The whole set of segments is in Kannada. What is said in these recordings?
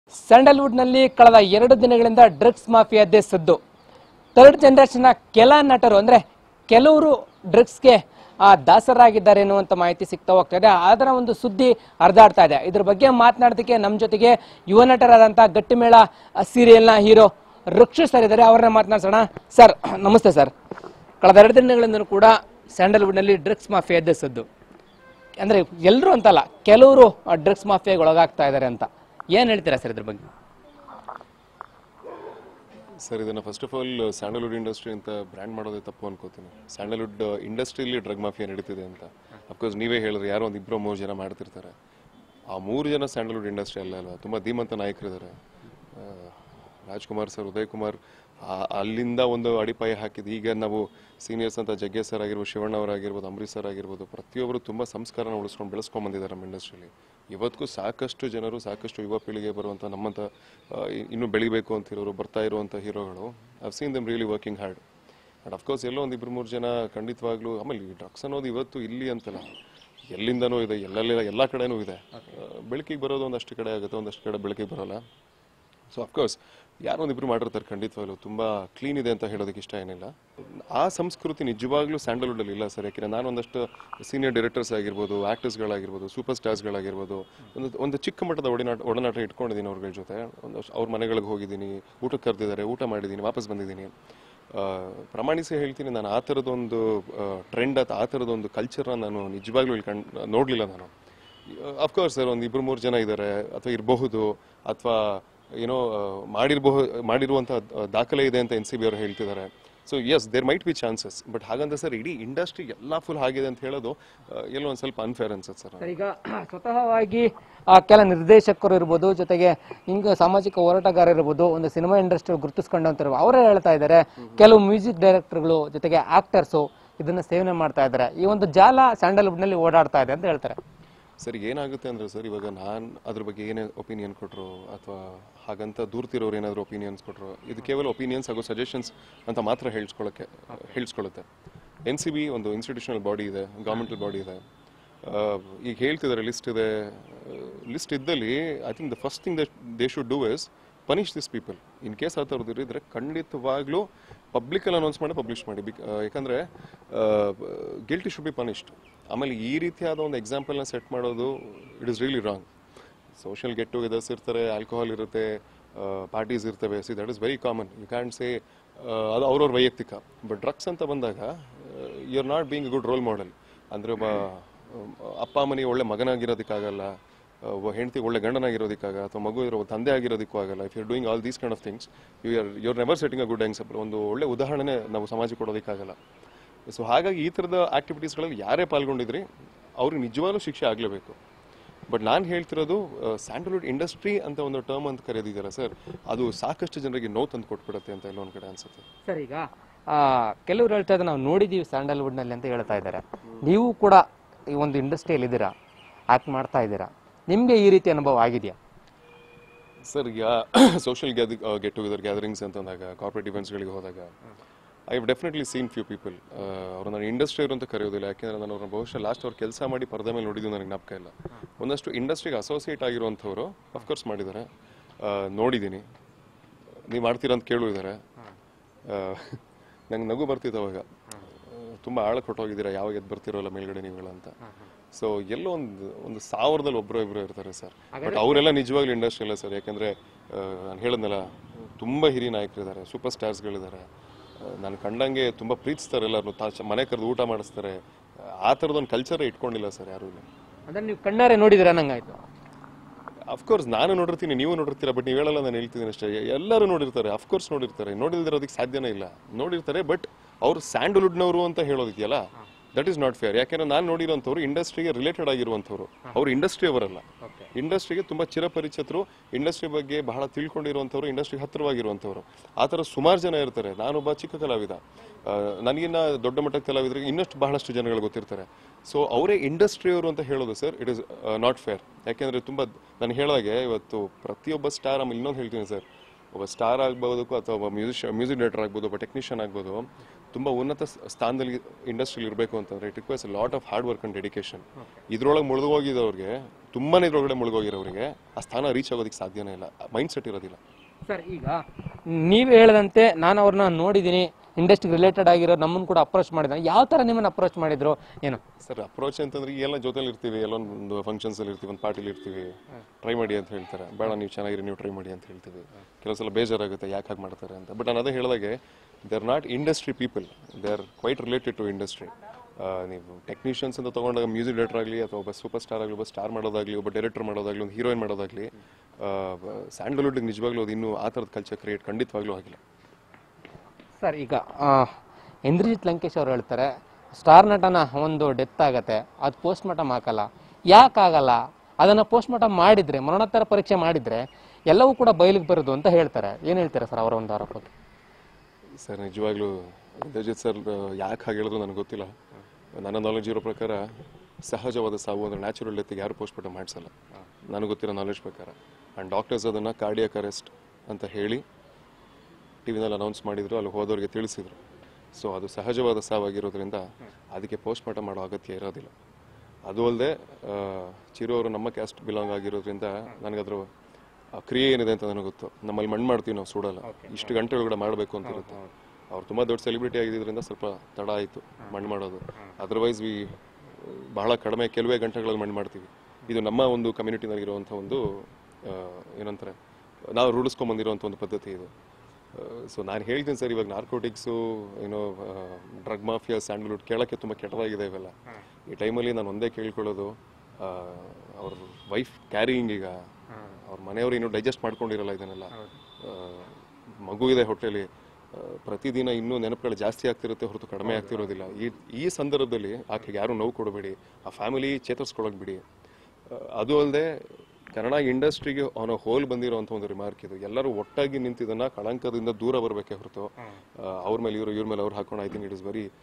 ಸ್ಯಾಂಡಲ್ವುಡ್ನಲ್ಲಿ ಕಳೆದ ಎರಡು ದಿನಗಳಿಂದ ಡ್ರಗ್ಸ್ ಮಾಫಿಯಾದ್ದೇ ಸದ್ದು ಥರ್ಡ್ ಜನರೇಷನ್ನ ಕೆಲ ನಟರು ಅಂದ್ರೆ ಕೆಲವರು ಡ್ರಗ್ಸ್ಗೆ ಆ ದಾಸರಾಗಿದ್ದಾರೆ ಎನ್ನುವಂತ ಮಾಹಿತಿ ಸಿಗ್ತಾ ಹೋಗ್ತಾ ಇದೆ ಅದರ ಒಂದು ಸುದ್ದಿ ಹರಿದಾಡ್ತಾ ಇದೆ ಇದ್ರ ಬಗ್ಗೆ ಮಾತನಾಡೋದಕ್ಕೆ ನಮ್ಮ ಜೊತೆಗೆ ಯುವ ನಟರಾದಂಥ ಗಟ್ಟಿಮೇಳ ಸೀರಿಯಲ್ನ ಹೀರೋ ರಕ್ಷಿತ್ ಸರ್ ಇದ್ದಾರೆ ಅವ್ರನ್ನ ಮಾತನಾಡ್ಸೋಣ ಸರ್ ನಮಸ್ತೆ ಸರ್ ಕಳೆದ ಎರಡು ದಿನಗಳಿಂದ ಕೂಡ ಸ್ಯಾಂಡಲ್ವುಡ್ನಲ್ಲಿ ಡ್ರಗ್ಸ್ ಮಾಫಿಯಾದ್ದೇ ಸದ್ದು ಅಂದ್ರೆ ಎಲ್ಲರೂ ಅಂತಲ್ಲ ಕೆಲವರು ಡ್ರಗ್ಸ್ ಮಾಫಿಯಾಗೆ ಒಳಗಾಗ್ತಾ ಇದ್ದಾರೆ ಅಂತ ಏನ್ ಹೇಳ್ತೀರಾ ಸರ್ ಇದ್ರ ಬಗ್ಗೆ ಸರ್ ಇದನ್ನು first of all Sandalwood industry ಅಂತ ಬ್ರ್ಯಾಂಡ್ ಮಾಡೋದೇ ತಪ್ಪು ಅನ್ಕೋತೀನಿ ಸ್ಯಾಂಡಲ್ವುಡ್ ಇಂಡಸ್ಟ್ರಿಯಲ್ಲಿ ಡ್ರಗ್ ಮಾಫಿಯಾ ನಡೀತಿದೆ ಅಂತ ಅಫ್ಕೋರ್ಸ್ ನೀವೇ ಹೇಳಿದ್ರೆ ಯಾರೋ ಒಂದು ಇಬ್ಬರು ಮೂರು ಜನ ಮಾಡ್ತಿರ್ತಾರೆ ಆ ಮೂರು ಜನ ಸ್ಯಾಂಡಲ್ವುಡ್ ಇಂಡಸ್ಟ್ರಿ ಅಲ್ಲ ಅಲ್ವಾ ತುಂಬ ಧೀಮಂತ ನಾಯಕರಿದ್ದಾರೆ ಆ, ರಾಜ್ಕುಮಾರ್ ಸರ್ ಉದಯ್ ಕುಮಾರ್ ಆ- ಅಲ್ಲಿಂದ ಒಂದು ಅಡಿಪಾಯ ಹಾಕಿದ್ದು ಈಗ ನಾವು ಸೀನಿಯರ್ಸ್ ಅಂತ ಜಗ್ಗೇ ಸರ್ ಆಗಿರ್ಬೋದು ಶಿವಣ್ಣ ಅವರಾಗಿರ್ಬೋದು ಅಂಬರೀಶ್ ಸರ್ ಆಗಿರ್ಬೋದು ಪ್ರತಿಯೊಬ್ಬರು ತುಂಬ ಸಂಸ್ಕಾರನ ಉಳಿಸ್ಕೊಂಡು ಬೆಳೆಸ್ಕೊಂಡು ಬಂದಿದ್ದಾರೆ ನಮ್ಮ ಇಂಡಸ್ಟ್ರಿಯಲ್ಲಿ ಇವತ್ತಿಗೂ ಸಾಕಷ್ಟು ಜನರು ಸಾಕಷ್ಟು ಯುವ ಪೀಳಿಗೆ ಬರುವಂಥ ನಮ್ಮಂಥ ಆ, ಇ- ಇನ್ನೂ ಬೆಳಿಬೇಕು ಅಂತಿರೋರು ಬರ್ತಾ ಇರುವಂಥ ಹೀರೋಗಳು I've seen them really working hard and of course ಎಲ್ಲೋ ಒಂದು ಇಬ್ಬರು ಮೂರು ಜನ ಖಂಡಿತವಾಗ್ಲೂ ಆಮೇಲೆ ಈ ಡ್ರಗ್ಸ್ ಅನ್ನೋದು ಇವತ್ತು ಇಲ್ಲಿ ಅಂತಲ್ಲ ಎಲ್ಲಿಂದನೂ ಇದೆ ಎಲ್ಲೆಲ್ಲ ಎಲ್ಲ ಕಡೆನೂ ಇದೆ ಬೆಳಕಿಗೆ ಬರೋದು ಒಂದಷ್ಟು ಕಡೆ ಆಗುತ್ತೆ ಒಂದಷ್ಟು ಕಡೆ ಬೆಳಕಿಗೆ ಬರೋಲ್ಲ ಸೊ ಅಫ್ಕೋರ್ಸ್ ಯಾರೋ ಒಂದಿಬ್ರು ಮಾಡಿರ್ತಾರೆ ಖಂಡಿತವಾಗ್ಲೂ ತುಂಬ ಕ್ಲೀನ್ ಇದೆ ಅಂತ ಹೇಳೋದಕ್ಕೆ ಇಷ್ಟ ಏನಿಲ್ಲ ಆ ಸಂಸ್ಕೃತಿ ನಿಜವಾಗ್ಲೂ ಸ್ಯಾಂಡಲ್ವುಡಲ್ಲಿ ಇಲ್ಲ ಸರ್ ಯಾಕೆಂದರೆ ನಾನು ಒಂದಷ್ಟು ಸೀನಿಯರ್ ಡೈರೆಕ್ಟರ್ಸ್ ಆಗಿರ್ಬೋದು ಆ್ಯಕ್ಟರ್ಸ್ಗಳಾಗಿರ್ಬೋದು ಸೂಪರ್ ಸ್ಟಾರ್ಸ್ಗಳಾಗಿರ್ಬೋದು ಒಂದು ಒಂದು ಚಿಕ್ಕ ಮಟ್ಟದ ಒಡನಾಟ ಒಡನಾಟ ಇಟ್ಕೊಂಡಿದ್ದೀನಿ ಅವ್ರಗಳ ಜೊತೆ ಒಂದು ಅವ್ರ ಮನೆಗಳಿಗೆ ಹೋಗಿದ್ದೀನಿ ಊಟಕ್ಕೆ ಕರೆದಿದ್ದಾರೆ ಊಟ ಮಾಡಿದ್ದೀನಿ ವಾಪಸ್ ಬಂದಿದ್ದೀನಿ ಆ, ಪ್ರಮಾಣಿಸಿ ಹೇಳ್ತೀನಿ ನಾನು ಆ ಥರದೊಂದು ಟ್ರೆಂಡ್ ಅಥವಾ ಆ ಥರದೊಂದು ಕಲ್ಚರ್ನ ನಾನು ನಿಜವಾಗ್ಲೂ ಇಲ್ಲಿ ಕಂಡು ನೋಡಲಿಲ್ಲ ನಾನು ಅಫ್ಕೋರ್ಸ್ ಸರ್ ಒಂದು ಇಬ್ಬರು ಮೂರು ಜನ ಇದ್ದಾರೆ ಅಥವಾ ಇರಬಹುದು ಅಥವಾ ಏನೋ ಮಾಡಿರಬಹುದು ಮಾಡಿರುವಂಥ ದಾಖಲೆ ಇದೆ ಅಂತ ಎನ್ ಸಿ ಬಿ ಅವರು ಹೇಳ್ತಿದ್ದಾರೆ so yes there might be chances but ಹಾಗಂತ ಸರ್ ಇಡೀ ಇಂಡಸ್ಟ್ರಿ ಎಲ್ಲ ಫುಲ್ ಆಗಿದೆ ಅಂತ ಹೇಳೋದು ಆ, ಎಲ್ಲೋ ಒಂದು ಸ್ವಲ್ಪ ಅನ್ಫೇರ್ ಅನ್ಸುತ್ತೆ ಸರ್ ಸರ್, ಈಗ ಸ್ವತಃವಾಗಿ ಆ, ಕೆಲ ನಿರ್ದೇಶಕರು ಇರ್ಬೋದು ಜೊತೆಗೆ ಹಿಂಗ ಸಾಮಾಜಿಕ ಹೋರಾಟಗಾರ ಇರ್ಬೋದು ಒಂದು ಸಿನಿಮಾ ಇಂಡಸ್ಟ್ರಿ ಗುರುತಿಸ್ಕೊಂಡಂತಿರುವ ಅವರೇ ಹೇಳ್ತಾ ಇದ್ದಾರೆ ಕೆಲವು ಮ್ಯೂಸಿಕ್ ಡೈರೆಕ್ಟರ್ಗಳು ಜೊತೆಗೆ ಆಕ್ಟರ್ಸು ಇದನ್ನ ಸೇವನೆ ಮಾಡ್ತಾ ಇದ್ದಾರೆ ಈ ಒಂದು ಜಾಲ ಸ್ಯಾಂಡಲ್ವುಡ್ ನಲ್ಲಿ ಓಡಾಡ್ತಾ ಇದೆ ಅಂತ ಹೇಳ್ತಾರೆ ಸರ್ ಏನಾಗುತ್ತೆ ಅಂದ್ರೆ ಸರ್ ಇವಾಗ ನಾನು ಅದ್ರ ಬಗ್ಗೆ ಏನೇ ಒಪಿನಿಯನ್ ಕೊಟ್ಟರು ಅಥವಾ ಹಾಗಂತ ದೂರ್ತಿರೋರು ಏನಾದರೂ ಒಪಿನಿಯನ್ಸ್ ಕೊಟ್ಟರು ಇದು ಕೇವಲ ಒಪಿನಿಯನ್ಸ್ ಹಾಗೂ ಸಜೆಷನ್ಸ್ ಅಂತ ಮಾತ್ರ ಹೇಳ್ಸ್ಕೊಳ್ಳೋಕ್ಕೆ ಹೇಳ್ಸ್ಕೊಳ್ಳುತ್ತೆ ಎನ್ ಸಿ ಬಿ ಒಂದು ಇನ್ಸ್ಟಿಟ್ಯೂಷನಲ್ ಬಾಡಿ ಇದೆ ಗೌರ್ಮೆಂಟಲ್ ಬಾಡಿ ಇದೆ ಆ, ಈಗ ಹೇಳ್ತಿದ್ದಾರೆ ಲಿಸ್ಟ್ ಇದೆ ಲಿಸ್ಟ್ ಇದ್ದಲ್ಲಿ I think the first thing they should do is punish this people in case ಆ ಥರದ್ದು ಇದ್ರೆ ಖಂಡಿತವಾಗ್ಲೂ ಪಬ್ಲಿಕಲ್ಲಿ ಅನೌನ್ಸ್ ಮಾಡಿ ಪಬ್ಲಿಷ್ ಮಾಡಿ ಬಿಕ್ ಯಾಕಂದರೆ ಗಿಲ್ಟಿ ಶುಡ್ ಬಿ ಪನಿಷ್ಡ್ ಆಮೇಲೆ ಈ ರೀತಿಯಾದ ಒಂದು ಎಕ್ಸಾಂಪಲ್ನ ಸೆಟ್ ಮಾಡೋದು it is really wrong social get togethers ಇರ್ತಾರೆ ಆಲ್ಕೋಹಾಲ್ ಇರುತ್ತೆ ಪಾರ್ಟೀಸ್ ಇರ್ತವೆ see that is very common you can say ಅದು ಅವ್ರವ್ರ ವೈಯಕ್ತಿಕ ಬಟ್ ಡ್ರಗ್ಸ್ ಅಂತ ಬಂದಾಗ you are not being a good role model ಅಂದರೆ ಒಬ್ಬ ಆ, ಅಪ್ಪ ಅಮ್ಮನಿಗೆ ಒಳ್ಳೆ ಮಗನಾಗಿರೋದಕ್ಕಾಗಲ್ಲ ಆ, ಒಬ್ಬ ಹೆಂಡತಿ ಒಳ್ಳೆ ಗಂಡನಾಗಿರೋದಕ್ಕಾಗ ಅಥವಾ ಮಗು ಇರೋ ತಂದೆ ಆಗಿರೋದಕ್ಕೂ ಆಗಲ್ಲ if you're doing all these kind of things you are you are never setting a good example ಒಂದು ಒಳ್ಳೆ ಉದಾಹರಣೆ ನಾವು ಸಮಾಜಕ್ಕೆ ಕೊಡೋದಕ್ಕಾಗಲ್ಲ ಸೊ ಹಾಗಾಗಿ ಈ ಥರದ ಆಕ್ಟಿವಿಟೀಸ್ಗಳಲ್ಲಿ ಯಾರೇ ಪಾಲ್ಗೊಂಡಿದ್ರಿ ಅವ್ರಿಗೆ ನಿಜವಾಗ್ಲೂ ಶಿಕ್ಷೆ ಆಗಲೇಬೇಕು ಬಟ್ ನಾನು ಹೇಳ್ತಿರೋದು ಸ್ಯಾಂಡಲ್ವುಡ್ ಇಂಡಸ್ಟ್ರಿ ಅಂತ ಒಂದು ಟರ್ಮ್ ಅಂತ ಕರೆದಿದ್ದಾರೆ ಸರ್ ಅದು ಸಾಕಷ್ಟು ಜನರಿಗೆ ನೋವು ತಂದು ಕೊಟ್ಬಿಡುತ್ತೆ ಅಂತ ಎಲ್ಲೊಂದು ಕಡೆ ಅನ್ಸುತ್ತೆ ಸರ್ ಈಗ ಆ, ಕೆಲವ್ರು ಹೇಳ್ತಾ ಇದ್ದಾರೆ ನಾವು ನೋಡಿದೀವಿ ಸ್ಯಾಂಡಲ್ವುಡ್ ನಲ್ಲಿ ಅಂತ ಹೇಳ್ತಾ ಇದ್ದಾರೆ ನೀವು ಕೂಡ ಈ ಒಂದು ಇಂಡಸ್ಟ್ರಿಯಲ್ಲಿ ಇದ್ದೀರಾ ಆಕ್ಟ್ ಮಾಡ್ತಾ ಇದ್ದೀರಾ ನಿಮ್ಗೆ ಈ ರೀತಿ ಅನುಭವ ಆಗಿದೆಯಾ ಸರ್ ಈಗ ಸೋಷಿಯಲ್ ಗೆಟ್ ಟುಗೆದರ್ ಗ್ಯಾದರಿಂಗ್ಸ್ ಅಂತ ಅಂದಾಗ ಕಾರ್ಪೊರೇಟ್ ಇವೆಂಟ್ಸ್ಗಳಿಗೆ ಹೋದಾಗ I have definitely seen few people ಅವ್ರು ನಾನು ಇಂಡಸ್ಟ್ರಿ ಅಂತ ಕರೆಯೋದಿಲ್ಲ ಯಾಕೆಂದ್ರೆ ನಾನು ಅವ್ರನ್ನ ಬಹುಶಃ ಲಾಸ್ಟ್ ಅವ್ರು ಕೆಲಸ ಮಾಡಿ ಪರದೆ ಮೇಲೆ ನೋಡಿದ್ದು ನನಗೆ ಜ್ಞಾಪಕ ಇಲ್ಲ ಒಂದಷ್ಟು ಇಂಡಸ್ಟ್ರಿಗೆ ಅಸೋಸಿಯೇಟ್ ಆಗಿರುವಂಥವ್ರು ಅಫ್ಕೋರ್ಸ್ ಮಾಡಿದ್ದಾರೆ ಆ, ನೋಡಿದ್ದೀನಿ ನೀವು ಮಾಡ್ತೀರಾ ಅಂತ ಕೇಳು ಇದ್ದಾರೆ ನಂಗೆ ನಗು ಬರ್ತಿತ್ತು ಅವಾಗ ತುಂಬ ಆಳಕ್ಕೆ ಹೊಟ್ಟೋಗಿದ್ದೀರಾ ಯಾವಾಗ ಎದ್ದು ಬರ್ತಿರೋಲ್ಲ ಮೇಲ್ಗಡೆ ನೀವುಗಳ ಅಂತ ಸೊ ಎಲ್ಲೋ ಒಂದು ಒಂದು ಸಾವಿರದಲ್ಲಿ ಒಬ್ಬರು ಇಬ್ಬರು ಇರ್ತಾರೆ ಸರ್ ಬಟ್ ಅವರೆಲ್ಲ ನಿಜವಾಗ್ಲೂ ಇಂಡಸ್ಟ್ರಿ ಅಲ್ಲ ಸರ್ ಯಾಕಂದ್ರೆ ನಾನು ಹೇಳಿದ್ನಲ್ಲ ತುಂಬ ಹಿರಿಯ ನಾಯಕರಿದ್ದಾರೆ ಸೂಪರ್ ಸ್ಟಾರ್ಸ್ಗಳಿದ್ದಾರೆ ನಾನು ಕಂಡಂಗೆ ತುಂಬ ಪ್ರೀತಿಸ್ತಾರೆ ಎಲ್ಲರೂ ತಾ ಮನೆ ಕರೆದು ಊಟ ಮಾಡಿಸ್ತಾರೆ ಆ ಥರದೊಂದು ಕಲ್ಚರೇ ಇಟ್ಕೊಂಡಿಲ್ಲ ಸರ್ ಯಾರೂ ಅಂದ್ರೆ ನೀವು ಕಣ್ಣಾರೆ ನೋಡಿದಿರ ನಂಗಾಯ್ತು ಅಫ್ಕೋರ್ಸ್ ನಾನು ನೋಡಿರ್ತೀನಿ ನೀವು ನೋಡಿರ್ತೀರಾ ಬಟ್ ನೀವು ಹೇಳಲ್ಲ ನಾನು ಹೇಳ್ತಿದ್ದೀನಿ ಅಷ್ಟೇ ಎಲ್ಲರೂ ನೋಡಿರ್ತಾರೆ ಅಫ್ಕೋರ್ಸ್ ನೋಡಿರ್ತಾರೆ ನೋಡಿಲ್ದಿರೋದಕ್ಕೆ ಸಾಧ್ಯನೇ ಇಲ್ಲ ನೋಡಿರ್ತಾರೆ ಬಟ್ ಅವ್ರು ಸ್ಯಾಂಡಲ್ವುಡ್ನವರು ಅಂತ ಹೇಳೋದಿದೆಯಲ್ಲ ದಟ್ ಈಸ್ ನಾಟ್ ಫೇರ್ ಯಾಕೆಂದ್ರೆ ನಾನು ನೋಡಿರೋಂಥವ್ರು ಇಂಡಸ್ಟ್ರಿಗೆ ರಿಲೇಟೆಡ್ ಆಗಿರುವಂಥವ್ರು ಅವ್ರು ಇಂಡಸ್ಟ್ರಿ ಅವರಲ್ಲ ಇಂಡಸ್ಟ್ರಿಗೆ ತುಂಬ ಚಿರಪರಿಚಿತರು ಇಂಡಸ್ಟ್ರಿ ಬಗ್ಗೆ ಬಹಳ ತಿಳ್ಕೊಂಡಿರುವಂಥವ್ರು ಇಂಡಸ್ಟ್ರಿಗೆ ಹತ್ತಿರವಾಗಿರುವಂಥವ್ರು ಆ ಥರ ಸುಮಾರು ಜನ ಇರ್ತಾರೆ ನಾನೊಬ್ಬ ಚಿಕ್ಕ ಕಲಾವಿದ ಆ, ನನಗಿನ್ನ ದೊಡ್ಡ ಮಟ್ಟದ ಕಲಾವಿದರಿಗೆ ಇನ್ನಷ್ಟು ಬಹಳಷ್ಟು ಜನಗಳು ಗೊತ್ತಿರ್ತಾರೆ ಸೊ ಅವರೇ ಇಂಡಸ್ಟ್ರಿಯವರು ಅಂತ ಹೇಳೋದು sir it is not fair ಯಾಕೆಂದರೆ ತುಂಬ ನಾನು ಹೇಳಿದಾಗೆ ಇವತ್ತು ಪ್ರತಿಯೊಬ್ಬ ಸ್ಟಾರ್ ಆಮೇಲೆ ಇನ್ನೊಂದು ಹೇಳ್ತೀನಿ ಸರ್ ಒಬ್ಬ ಸ್ಟಾರ್ ಆಗ್ಬೋದಕ್ಕೂ ಅಥವಾ ಒಬ್ಬ ಮ್ಯೂಸಿಷ್ ಮ್ಯೂಸಿಕ್ ಡೈರೆಕ್ಟರ್ ಆಗ್ಬೋದು ಒಬ್ಬ ಟೆಕ್ನಿಷಿಯನ್ ಆಗ್ಬೋದು ತುಂಬ ಉನ್ನತ ಸ್- ಸ್ಥಾನದಲ್ಲಿ ಇಂಡಸ್ಟ್ರಿಯಲ್ಲಿ ಇರಬೇಕು ಅಂತಂದ್ರೆ it requires lot of hard work and dedication ಇದ್ರೊಳಗೆ ಮುಳುಗೋಗಿದ್ದವ್ರಿಗೆ ತುಂಬಾನೇ ಇದ್ರೊಳಗಡೆ ಮುಳುಗೋಗಿರೋರಿಗೆ ಆ ಸ್ಥಾನ ರೀಚ್ ಆಗೋದಕ್ಕೆ ಸಾಧ್ಯನೇ ಇಲ್ಲ ಮೈಂಡ್ ಸೆಟ್ ಇರೋದಿಲ್ಲ ಸರ್ ಈಗ ನೀವು ಹೇಳದಂತೆ ನಾನು ಅವ್ರನ್ನ ನೋಡಿದ್ದೀನಿ ಇಂಡಸ್ಟ್ರಿ ರಿಲೇಟೆಡ್ ಆಗಿರೋ ನಮ್ಮನ್ನು ಕೂಡ ಅಪ್ರೋಚ್ ಮಾಡಿದ ಯಾವ ಥರ ನಿಮ್ಮನ್ನು ಅಪ್ರೋಚ್ ಮಾಡಿದ್ರು ಏನು ಸರ್ ಅಪ್ರೋಚ್ ಅಂತಂದ್ರೆ ಈ ಎಲ್ಲ ಜೊತೆಲಿ ಇರ್ತೀವಿ ಎಲ್ಲ ಒಂದು ಫಂಕ್ಷನ್ಸ್ ಅಲ್ಲಿ ಇರ್ತೀವಿ ಒಂದು ಪಾರ್ಟಿಲಿ ಇರ್ತೀವಿ ಟ್ರೈ ಮಾಡಿ ಅಂತ ಹೇಳ್ತಾರೆ ಬೇಡ ನೀವು ಚೆನ್ನಾಗಿರಿ ನೀವು ಟ್ರೈ ಮಾಡಿ ಅಂತ ಹೇಳ್ತೀವಿ ಕೆಲವು ಸಲ ಬೇಜಾರಾಗುತ್ತೆ ಯಾಕೆ ಹಾಗೆ ಮಾಡ್ತಾರೆ ಅಂತ ಬಟ್ ನಾನು ಅದೇ ಹೇಳಿದಾಗೆ they are not industry people they are quite related to industry ನೀವು ಟೆಕ್ನಿಷಿಯನ್ಸ್ ಅಂತ ತಗೊಂಡಾಗ ಮ್ಯೂಸಿಕ್ ಡೈರೆಕ್ಟರ್ ಆಗಲಿ ಅಥವಾ ಒಬ್ಬ ಸೂಪರ್ ಸ್ಟಾರ್ ಆಗಲಿ ಒಬ್ಬ ಸ್ಟಾರ್ ಮಾಡೋದಾಗಲಿ ಒಬ್ಬ ಡೈರೆಕ್ಟರ್ ಮಾಡೋದಾಗಲಿ ಒಂದು ಹೀರೋಯಿನ್ ಮಾಡೋದಾಗಲಿ ಸ್ಯಾಂಡಲ್ವುಡ್ ನಿಜವಾಗ್ಲೂ ಅದು ಇನ್ನೂ ಆ ಥರದ ಕಲ್ಚರ್ ಕ್ರಿಯೇಟ್ ಖಂಡಿತವಾಗ್ಲೂ ಆಗಿಲ್ಲ ಸರ್ ಈಗ ಆ, ಇಂದ್ರಜಿತ್ ಲಂಕೇಶ್ ಅವ್ರು ಹೇಳ್ತಾರೆ ಸ್ಟಾರ್ ನಟನ ಒಂದು ಡೆತ್ ಆಗತ್ತೆ ಅದು ಪೋಸ್ಟ್ ಮಾರ್ಟಮ್ ಹಾಕಲ್ಲ ಯಾಕಾಗಲ್ಲ ಅದನ್ನ ಪೋಸ್ಟ್ ಮಾರ್ಟಮ್ ಮಾಡಿದ್ರೆ ಮರಣೋತ್ತರ ಪರೀಕ್ಷೆ ಮಾಡಿದ್ರೆ ಎಲ್ಲವೂ ಕೂಡ ಬಯಲಿಗೆ ಬರೋದು ಅಂತ ಹೇಳ್ತಾರೆ ಏನು ಹೇಳ್ತಾರೆ ಸರ್ ಅವರ ಒಂದು ಆರೋಪಕ್ಕೆ ಸರ್ ನಿಜವಾಗ್ಲೂ ಇಂದ್ರಜಿತ್ ಸರ್ ಯಾಕೆ ಹಾಗೆ ಹೇಳಿದ್ರು ನನಗೆ ಗೊತ್ತಿಲ್ಲ ನನ್ನ ನಾಲೆಜ್ ಇರೋ ಪ್ರಕಾರ ಸಹಜವಾದ ಸಾವು ಅಂದ್ರೆ ನ್ಯಾಚುರಲ್ ಡೆತ್ಗೆ ಯಾರು ಪೋಸ್ಟ್ ಮಾರ್ಟಮ್ ಮಾಡಿಸಲ್ಲ ನನಗೆ ಗೊತ್ತಿರೋ ನಾಲೆಜ್ ಪ್ರಕಾರ ಆ್ಯಂಡ್ ಡಾಕ್ಟರ್ಸ್ ಅದನ್ನು ಕಾರ್ಡಿಯಕ್ ಅರೆಸ್ಟ್ ಅಂತ ಹೇಳಿ ಟಿ ವಿನಲ್ಲಿ ಅನೌನ್ಸ್ ಮಾಡಿದ್ರು ಅಲ್ಲಿ ಹೋದವ್ರಿಗೆ ತಿಳಿಸಿದ್ರು ಸೊ ಅದು ಸಹಜವಾದ ಸಾವಾಗಿರೋದ್ರಿಂದ ಅದಕ್ಕೆ ಪೋಸ್ಟ್ ಮಾರ್ಟಮ್ ಮಾಡೋ ಅಗತ್ಯ ಇರೋದಿಲ್ಲ ಅದು ಅಲ್ಲದೆ ಚಿರು ಅವರು ನಮ್ಮ ಕ್ಯಾಸ್ಟ್ ಬಿಲಾಂಗ್ ಆಗಿರೋದ್ರಿಂದ ನನಗದ್ರ ಆ ಕ್ರಿಯೆ ಏನಿದೆ ಅಂತ ನನಗೆ ಗೊತ್ತು ನಮ್ಮಲ್ಲಿ ಮಣ್ಣು ಮಾಡ್ತೀವಿ ನಾವು ಸುಡಲ್ಲ ಇಷ್ಟು ಗಂಟೆ ಒಳಗಡೆ ಮಾಡಬೇಕು ಅಂತ ಇರುತ್ತೆ ಅವ್ರು ತುಂಬ ದೊಡ್ಡ ಸೆಲೆಬ್ರಿಟಿ ಆಗಿದ್ದರಿಂದ ಸ್ವಲ್ಪ ತಡ ಆಯಿತು ಮಣ್ಣು ಮಾಡೋದು ಅದರ್ವೈಸ್ ವಿ ಬಹಳ ಕಡಿಮೆ ಕೆಲವೇ ಗಂಟೆಗಳಲ್ಲಿ ಮಣ್ಣು ಮಾಡ್ತೀವಿ ಇದು ನಮ್ಮ ಒಂದು ಕಮ್ಯುನಿಟಿನಲ್ಲಿರುವಂಥ ಒಂದು ಆ, ಏನಂತಾರೆ ನಾವು ರೂಢಿಸ್ಕೊಂಬಂದಿರುವಂಥ ಒಂದು ಪದ್ಧತಿ ಇದು ಸೊ ನಾನು ಹೇಳ್ತೀನಿ ಸರ್ ಇವಾಗ ನಾರ್ಕೋಟಿಕ್ಸು ಏನೋ ಡ್ರಗ್ ಮಾಫಿಯಾ ಸ್ಯಾಂಡಲ್ವುಡ್ ಕೇಳೋಕ್ಕೆ ತುಂಬ ಕೆಟ್ಟದಾಗಿದೆ ಇವೆಲ್ಲ ಈ ಟೈಮಲ್ಲಿ ನಾನು ಒಂದೇ ಕೇಳ್ಕೊಳ್ಳೋದು ಆ, ಅವ್ರ ವೈಫ್ ಕ್ಯಾರಿಯಿಂಗ್ ಈಗ ಅವ್ರ ಮನೆಯವರು ಇನ್ನೂ ಡೈಜೆಸ್ಟ್ ಮಾಡ್ಕೊಂಡಿರಲ್ಲ ಇದನ್ನೆಲ್ಲ ಆ, ಮಗು ಇದೆ ಹೊಟ್ಟೆಲಿ ಆ, ಪ್ರತಿದಿನ ಇನ್ನೂ ನೆನಪುಗಳು ಜಾಸ್ತಿ ಆಗ್ತಿರುತ್ತೆ ಹೊರತು ಕಡಿಮೆ ಆಗ್ತಿರೋದಿಲ್ಲ ಈ ಈ ಸಂದರ್ಭದಲ್ಲಿ ಆಕೆಗೆ ಯಾರು ನೋವು ಕೊಡಬೇಡಿ ಆ ಫ್ಯಾಮಿಲಿ ಚೇತರಿಸ್ಕೊಳಕ್ ಬಿಡಿ ಆ, ಅದು ಅಲ್ಲದೆ ಕನ್ನಡ ಇಂಡಸ್ಟ್ರಿಗೆ ಆನ್ ಅ ಹೋಲ್ ಬಂದಿರೋಂಥ ಒಂದು ರಿಮಾರ್ಕ್ ಇದು ಎಲ್ಲರೂ ಒಟ್ಟಾಗಿ ನಿಂತಿದ್ದನ್ನ ಕಳಂಕದಿಂದ ದೂರ ಬರಬೇಕೇ ಹೊರತು ಆ, ಅವ್ರ ಮೇಲೆ ಇವರು ಇವ್ರ ಮೇಲೆ ಅವ್ರು ಹಾಕೊಂಡು I think it is very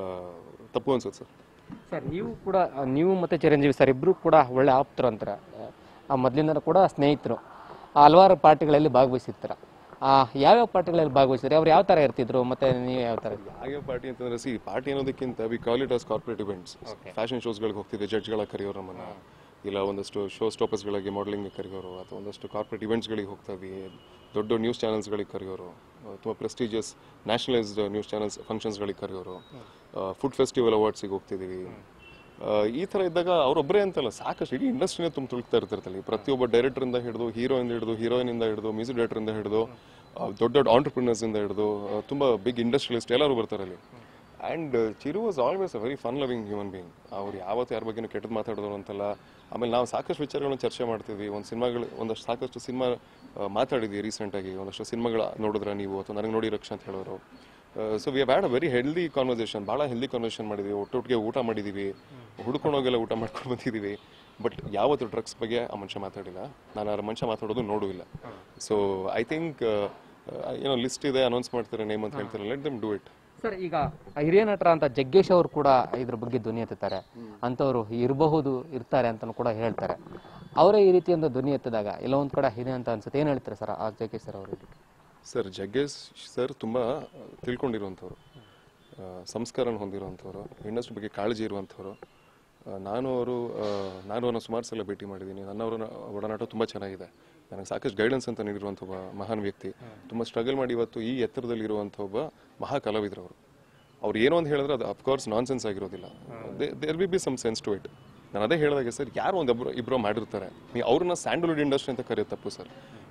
ತಪ್ಪು ಅನ್ಸುತ್ತೆ ಸರ್ ಸರ್ ನೀವು ಕೂಡ ನೀವು ಮತ್ತೆ ಚಿರಂಜೀವಿ ಸರ್ ಇಬ್ರು ಕೂಡ ಒಳ್ಳೆ ಆಪ್ತರು ಅಂತಾರೆ ಆ ಮೊದಲಿಂದ ಕೂಡ ಸ್ನೇಹಿತರು ಆ ಹಲವಾರು ಪಾರ್ಟಿಗಳಲ್ಲಿ ಭಾಗವಹಿಸಿರ್ತೀರ ಆ ಯಾವ್ಯಾವ ಪಾರ್ಟಿಗಳಲ್ಲಿ ಭಾಗವಹಿಸಿದ್ರೆ ಅವ್ರು ಯಾವ ಥರ ಇರ್ತಿದ್ರು ಮತ್ತೆ ನೀವು ಯಾವ ಥರ ಯಾವ ಪಾರ್ಟಿ ಅಂತಂದ್ರೆ ಸಿ ಪಾರ್ಟಿ ಅನ್ನೋದಕ್ಕಿಂತ we call it as corporate events fashion ಶೋಸ್ಗಳಿಗೆ ಹೋಗ್ತಿದ್ದೆ ಜಡ್ಜ್ಗಳ ಕರೆಯೋರು ನಮ್ಮನ್ನ ಇಲ್ಲ ಒಂದಷ್ಟು ಶೋ ಸ್ಟಾಪರ್ಸ್ಗಳಿಗೆ ಮಾಡೆಲಿಂಗ್ ಕರೆಯೋರು ಅಥವಾ ಒಂದಷ್ಟು ಕಾರ್ಪೊರೇಟ್ ಇವೆಂಟ್ಸ್ಗಳಿಗೆ ಹೋಗ್ತಾ ಇದ್ವಿ ದೊಡ್ಡ ದೊಡ್ಡ ನ್ಯೂಸ್ ಚಾನಲ್ಸ್ಗಳಿಗೆ ಕರೆಯೋರು ತುಂಬ ಪ್ರೆಸ್ಟೀಜಿಯಸ್ ನ್ಯಾಷನಲೈಸ್ಡ್ ನ್ಯೂಸ್ ಚಾನಲ್ಸ್ ಫಂಕ್ಷನ್ಸ್ಗಳಿಗೆ ಕರೆಯೋರು ಫುಡ್ ಫೆಸ್ಟಿವಲ್ ಅವಾರ್ಡ್ಸಿಗೆ ಹೋಗ್ತಿದ್ದೀವಿ ಆ, ಈ ಥರ ಇದ್ದಾಗ ಅವರೊಬ್ಬರೇ ಅಂತಲ್ಲ ಸಾಕಷ್ಟು ಇಡೀ ಇಂಡಸ್ಟ್ರಿನೇ ತುಂಬ ತುಳುಕ್ತಾ ಇರ್ತಿರ್ತಲ್ಲಿ ಪ್ರತಿಯೊಬ್ಬ ಡೈರೆಕ್ಟರಿಂದ ಹಿಡಿದು ಹೀರೋಯಿಂದ ಹಿಡಿದು ಹೀರೋಯಿನಿಂದ ಹಿಡಿದು ಮ್ಯೂಸಿಕ್ ಡೈರೆಕ್ಟರಿಂದ ಹಿಡಿದು ಆ, ದೊಡ್ಡ ದೊಡ್ಡ ಆಂಟರ್ಪ್ರಿನರ್ಸ್ ಇಂದ ಹಿಡಿದು ಆ, ತುಂಬ ಬಿಗ್ ಇಂಡಸ್ಟ್ರಿಯಲಿಸ್ಟ್ ಎಲ್ಲರೂ ಬರ್ತಾರೆ ಅಲ್ಲಿ and Chiru was always a very fun loving human being ಅವ್ರು ಯಾವತ್ತು ಯಾರ ಬಗ್ಗೆನೂ ಕೆಟ್ಟದ್ದು ಮಾತಾಡೋರು ಅಂತಲ್ಲ ಆಮೇಲೆ ನಾವು ಸಾಕಷ್ಟು ವಿಚಾರಗಳನ್ನ ಚರ್ಚೆ ಮಾಡ್ತಿದ್ವಿ ಒಂದು ಸಿನಿಮಾಗಳು ಒಂದಷ್ಟು ಸಾಕಷ್ಟು ಸಿನಿಮಾ ಮಾತಾಡಿದ್ವಿ ರೀಸೆಂಟಾಗಿ ಒಂದಷ್ಟು ಸಿನಿಮಾಗಳ ನೋಡಿದ್ರೆ ನೀವು ಅಥವಾ ನನಗೆ ನೋಡಿ ರಕ್ಷ ಅಂತ ಹೇಳೋರು so we had a very healthy conversation ಭಾಳ ಹೆಲ್ದಿ ಕಾನ್ವರ್ಸೇಷನ್ ಮಾಡಿದ್ವಿ ಒಟ್ಟೊಟ್ಟಿಗೆ ಊಟ ಮಾಡಿದ್ದೀವಿ ಹುಡ್ಕೊಂಡೋಗೆಲ್ಲ ಊಟ ಮಾಡ್ಕೊಂಡು ಬಂದಿದ್ದೀವಿ ಬಟ್ ಯಾವತ್ತು ಡ್ರಗ್ಸ್ ಬಗ್ಗೆ ಆ ಮನುಷ್ಯ ಮಾತಾಡಿಲ್ಲ ನಾನು ಆ ಮನುಷ್ಯ ಮಾತಾಡೋದು ನೋಡೂ ಇಲ್ಲ ಸೊ ಐ ಥಿಂಕ್ ಏನೋ ಲಿಸ್ಟ್ ಇದೆ ಅನೌನ್ಸ್ ಮಾಡ್ತಾರೆ ನೇಮ್ ಅಂತ ಹೇಳ್ತಾರೆ let them do it sir ಈಗ ಹಿರಿಯ ನಟರ ಅಂತ ಜಗ್ಗೇಶ್ ಅವರು ಕೂಡ ಇದ್ರ ಬಗ್ಗೆ ಧ್ವನಿ ಎತ್ತುತ್ತಾರೆ ಅಂಥವ್ರು ಇರಬಹುದು ಇರ್ತಾರೆ ಅಂತ ಕೂಡ ಹೇಳ್ತಾರೆ ಅವರೇ ಈ ರೀತಿ ಒಂದು ಧ್ವನಿ ಎತ್ತಿದಾಗ ಎಲ್ಲ ಒಂದ್ ಕಡೆ ಇದೆ ಅಂತ ಅನ್ಸುತ್ತೆ ಏನ್ ಹೇಳ್ತಾರೆ ಸರ್ ಆ ಜಗ್ಗೇಶ್ ಸರ್ ಅವರು ಸರ್ ಜಗ್ಗೇಶ್ ಸರ್ ತುಂಬ ತಿಳ್ಕೊಂಡಿರುವಂಥವ್ರು ಆ, ಸಂಸ್ಕಾರನ ಹೊಂದಿರುವಂಥವ್ರು ಇಂಡಸ್ಟ್ರಿ ಬಗ್ಗೆ ಕಾಳಜಿ ಇರುವಂಥವ್ರು ಆ, ನಾನು ಅವರು ಆ, ನಾನು ಅವ್ರನ್ನ ಸುಮಾರು ಸಲ ಭೇಟಿ ಮಾಡಿದ್ದೀನಿ ನನ್ನವರ ಒಡನಾಟ ತುಂಬ ಚೆನ್ನಾಗಿದೆ ನನಗೆ ಸಾಕಷ್ಟು ಗೈಡೆನ್ಸ್ ಅಂತ ನೀಡಿರುವಂಥ ಒಬ್ಬ ಮಹಾನ್ ವ್ಯಕ್ತಿ ತುಂಬ ಸ್ಟ್ರಗಲ್ ಮಾಡಿ ಇವತ್ತು ಈ ಎತ್ತರದಲ್ಲಿರುವಂಥ ಒಬ್ಬ ಮಹಾ ಕಲಾವಿದ್ರು ಅವರು ಅವ್ರು ಏನೋ ಅಂತ ಹೇಳಿದ್ರೆ ಅದು ಅಫ್ಕೋರ್ಸ್ ನಾನ್ ಸೆನ್ಸ್ ಆಗಿರೋದಿಲ್ಲ there we be some sense to it ನಾನು ಅದೇ ಹೇಳಿದಾಗೆ ಸರ್ ಯಾರು ಒಂದೊಬ್ರು ಇಬ್ಬರು ಮಾಡಿರ್ತಾರೆ ನೀವು ಅವ್ರನ್ನ ಸ್ಯಾಂಡಲ್ವುಡ್ ಇಂಡಸ್ಟ್ರಿ ಅಂತ ಕರೆಯೋದು ತಪ್ಪು ಸರ್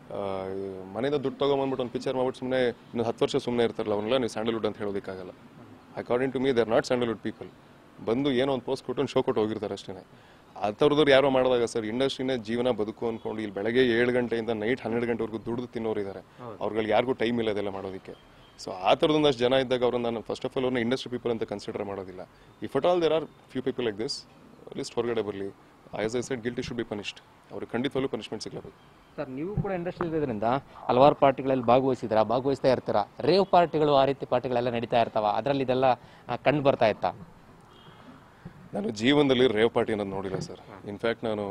ಮನೆಯಿಂದ ದುಡ್ಡು ತೊಗೊಂಬಂದ್ಬಿಟ್ಟು ಒಂದು ಪಿಕ್ಚರ್ ಮಾಡ್ಬಿಟ್ಟು ಸುಮ್ಮನೆ ಇನ್ನು ಹತ್ತು ವರ್ಷ ಸುಮ್ಮನೆ ಇರ್ತಾರಲ್ಲ ಅವ್ರನ್ನೆಲ್ಲ ನೀವು ಸ್ಯಾಂಡಲ್ವುಡ್ ಅಂತ ಹೇಳೋದಕ್ಕಾಗಲ್ಲ according to me they are not Sandalwood people ಬಂದು ಏನೋ ಒಂದು ಪೋಸ್ಟ್ ಕೊಟ್ಟು ಒಂದು ಶೋ ಕೊಟ್ಟು ಹೋಗಿರ್ತಾರೆ ಅಷ್ಟೇ ಆ ಥರದವ್ರು ಯಾರೋ ಮಾಡಿದಾಗ ಸರ್ ಇಂಡಸ್ಟ್ರಿನೇ ಜೀವನ ಬದುಕು ಅನ್ಕೊಂಡು ಇಲ್ಲಿ ಬೆಳಗ್ಗೆ ಏಳು ಗಂಟೆಯಿಂದ ನೈಟ್ ಹನ್ನೆರಡು ಗಂಟೆವರೆಗೂ ದುಡಿದು ತಿನ್ನೋರು ಇದ್ದಾರೆ ಅವ್ರಿಗೆ ಯಾರಿಗೂ ಟೈಮ್ ಇಲ್ಲ ಇದೆಲ್ಲ ಮಾಡೋದಕ್ಕೆ ಸೊ ಆ ಥರದೊಂದಷ್ಟು ಜನ ಇದ್ದಾಗ ಅವ್ರನ್ನ ನಾನು ಫಸ್ಟ್ ಆಫ್ ಆಲ್ ಅವ್ರನ್ನ ಇಂಡಸ್ಟ್ರಿ ಪೀಪಲ್ ಅಂತ ಕನ್ಸಿಡರ್ ಮಾಡೋದಿಲ್ಲ if at all there are few people like this list ಹೊರಗಡೆ ಬರಲಿ as I said guilty should be punished ಅವ್ರಿಗೆ ಖಂಡಿತವಾಗ್ಲೂ ಪನಿಷ್ಮೆಂಟ್ ಸಿಗಲೇಬೇಕು ಸರ್ ನೀವು ಕೂಡ ಇಂಡಸ್ಟ್ರಿ ಇರೋದ್ರಿಂದ ಹಲವಾರು ಪಾರ್ಟಿಗಳಲ್ಲಿ ಭಾಗವಹಿಸಿದ್ರ ಭಾಗವಹಿಸ್ತಾ ಇರ್ತೀರ ರೇವ್ ಪಾರ್ಟಿಗಳು ಆ ರೀತಿ ಪಾರ್ಟಿಗಳೆಲ್ಲ ನಡೀತಾ ಇರ್ತಾವ ಅದರಲ್ಲಿ ಇದೆಲ್ಲ ಆ, ಕಂಡು ಬರ್ತಾ ಇತ್ತಾ ನಾನು ಜೀವನದಲ್ಲಿ ರೇವ್ ಪಾರ್ಟಿ ಅನ್ನೋದು ನೋಡಿಲ್ಲ ಸರ್ ಇನ್ಫ್ಯಾಕ್ಟ್ ನಾನು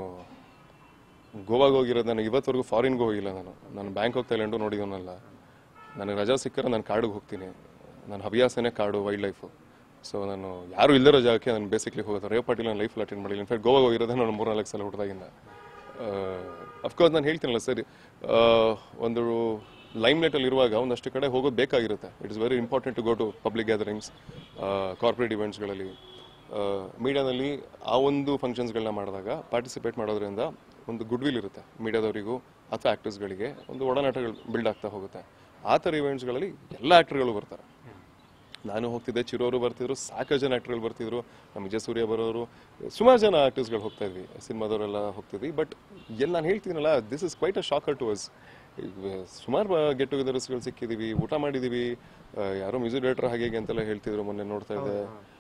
ಗೋವಾಗೆ ಹೋಗಿರೋದು ನಾನು ಇವತ್ತವರೆಗೂ ಫಾರಿನ್ಗೂ ಹೋಗಿಲ್ಲ ನಾನು ನಾನು ಬ್ಯಾಂಕಾಕ್ ಥೈಲ್ಯಾಂಡು ನೋಡಿದವನಲ್ಲ ನನಗೆ ರಜಾ ಸಿಕ್ಕರೆ ನಾನು ಕಾಡಿಗೆ ಹೋಗ್ತೀನಿ ನನ್ನ ಹವ್ಯಾಸನೇ ಕಾಡು ವೈಲ್ಡ್ ಲೈಫು ಸೊ ನಾನು ಯಾರು ಇಲ್ಲದಿರೋ ಜಾಗಕ್ಕೆ ನಾನು ಬೇಸಿಕ್ಲಿ ಹೋಗೋದು ರೇವ್ ಪಾರ್ಟಿಲಿ ನಾನು ಲೈಫಲ್ಲಿ ಅಟೆಂಡ್ ಮಾಡಿಲ್ಲ ಇನ್ಫ್ಯಾಕ್ಟ್ ಗೋವಾ ಹೋಗಿರೋದೇ ನಾನು ಮೂರ್ನಾಲ್ಕು ಸಲ ಹುಟ್ಟಿದಾಗಿಂದ ಅಫ್ಕೋರ್ಸ್ ನಾನು ಹೇಳ್ತೀನಲ್ಲ ಸರಿ ಒಂದು ಲೈಮ್ ಲೈಟಲ್ಲಿ ಇರುವಾಗ ಒಂದಷ್ಟು ಕಡೆ ಹೋಗೋದು ಬೇಕಾಗಿರುತ್ತೆ it is very important to go to public gatherings corporate ಇವೆಂಟ್ಸ್ಗಳಲ್ಲಿ ಮೀಡಿಯಾದಲ್ಲಿ ಆ ಒಂದು ಫಂಕ್ಷನ್ಸ್ಗಳನ್ನ ಮಾಡಿದಾಗ ಪಾರ್ಟಿಸಿಪೇಟ್ ಮಾಡೋದ್ರಿಂದ ಒಂದು ಗುಡ್ ವಿಲ್ ಇರುತ್ತೆ ಮೀಡಿಯಾದವರಿಗೂ ಅಥವಾ ಆ್ಯಕ್ಟರ್ಸ್ಗಳಿಗೆ ಒಂದು ಒಡನಾಟಗಳು ಬಿಲ್ಡ್ ಆಗ್ತಾ ಹೋಗುತ್ತೆ ಆ ಥರ ಇವೆಂಟ್ಸ್ಗಳಲ್ಲಿ ಎಲ್ಲ ಆ್ಯಕ್ಟರ್ಗಳು ಬರ್ತಾರೆ ನಾನು ಹೋಗ್ತಿದ್ದೆ ಚಿರೋರು ಬರ್ತಿದ್ರು ಸಾಕಷ್ಟು ಜನ ಆ್ಯಕ್ಟರ್ಗಳು ಬರ್ತಿದ್ರು ನಮ್ಮ ವಿಜಯ ಸೂರ್ಯ ಬರೋರು ಸುಮಾರು ಜನ ಆರ್ಟಿಸ್ಟ್ಗಳು ಹೋಗ್ತಾ ಇದ್ವಿ ಸಿನಿಮಾದವರೆಲ್ಲ ಹೋಗ್ತಿದ್ವಿ ಬಟ್ ಎಲ್ಲಿ ನಾನು ಹೇಳ್ತೀನಲ್ಲ this is quite a shocker to us ಸುಮಾರು ಗೆಟ್ ಟುಗೆದರ್ಸ್ಗಳು ಸಿಕ್ಕಿದ್ದೀವಿ ಊಟ ಮಾಡಿದ್ದೀವಿ ಆ, ಯಾರೋ ಮ್ಯೂಸಿಕ್ ಡೈರೆಕ್ಟರ್ ಹಾಗೆ ಹೀಗೆ ಅಂತೆಲ್ಲ ಹೇಳ್ತಿದ್ರು ಮೊನ್ನೆ ನೋಡ್ತಾ ಇದ್ದೆ